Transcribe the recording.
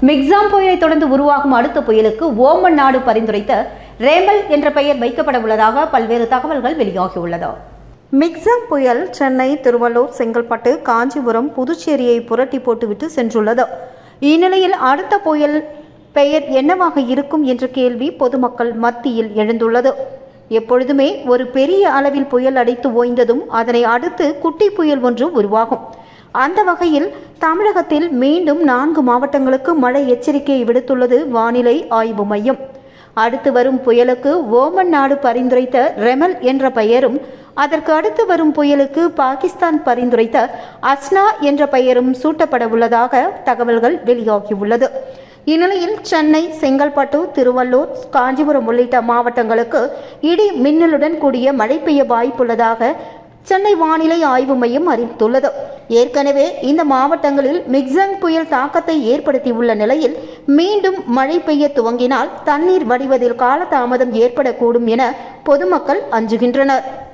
மிக்ஸாம் புயலை தொடர்ந்து உருவாகும் அடுத்த புயலுக்கு ஓமன் நாடு பரிந்துரைத்த ரேமல் என்ற பெயர் வைக்கப்பட உள்ளதாக பல்வேறு தகவல்கள் வெளியாகியுள்ளது மிக்ஸாம் புயல் சென்னை திருவள்ளூர் செங்கல்பட்டு காஞ்சிபுரம் புதுச்சேரியை புரட்டி போட்டுவிட்டு சென்றுள்ளது இந்நிலையில் அடுத்த புயல் பெயர் என்னவாக இருக்கும் என்ற கேள்வி பொதுமக்கள் மத்தியில் எழுந்துள்ளது எப்பொழுதுமே ஒரு பெரிய அளவில் புயல் அடித்து ஓய்ந்ததும் அதனை அடுத்து குட்டி புயல் ஒன்று உருவாகும் அந்த வகையில் தமிழகத்தில் மீண்டும் நான்கு மாவட்டங்களுக்கு மழை எச்சரிக்கையை விடுத்துள்ளது வானிலை ஆய்வு மையம் அடுத்து வரும் புயலுக்கு ஓமன் நாடு பரிந்துரைத்த ரெமல் என்ற பெயரும் அதற்கு அடுத்து வரும் புயலுக்கு பாகிஸ்தான் பரிந்துரைத்த அஸ்னா என்ற பெயரும் சூட்டப்பட உள்ளதாக தகவல்கள் வெளியாகியுள்ளது இந்நிலையில் சென்னை செங்கல்பட்டு திருவள்ளூர் காஞ்சிபுரம் உள்ளிட்ட மாவட்டங்களுக்கு இடி மின்னலுடன் கூடிய மழை பெய்ய வாய்ப்புள்ளதாக சென்னை வானிலை ஆய்வு மையம் அறிவித்துள்ளது ஏற்கனவே இந்த மாவட்டங்களில் மிக்சங் புயல் தாக்கத்தை ஏற்படுத்தியுள்ள நிலையில் மீண்டும் மழை பெய்ய துவங்கினால் தண்ணீர் வடிவதில் காலதாமதம் ஏற்படக்கூடும் என பொதுமக்கள் அஞ்சுகின்றனர்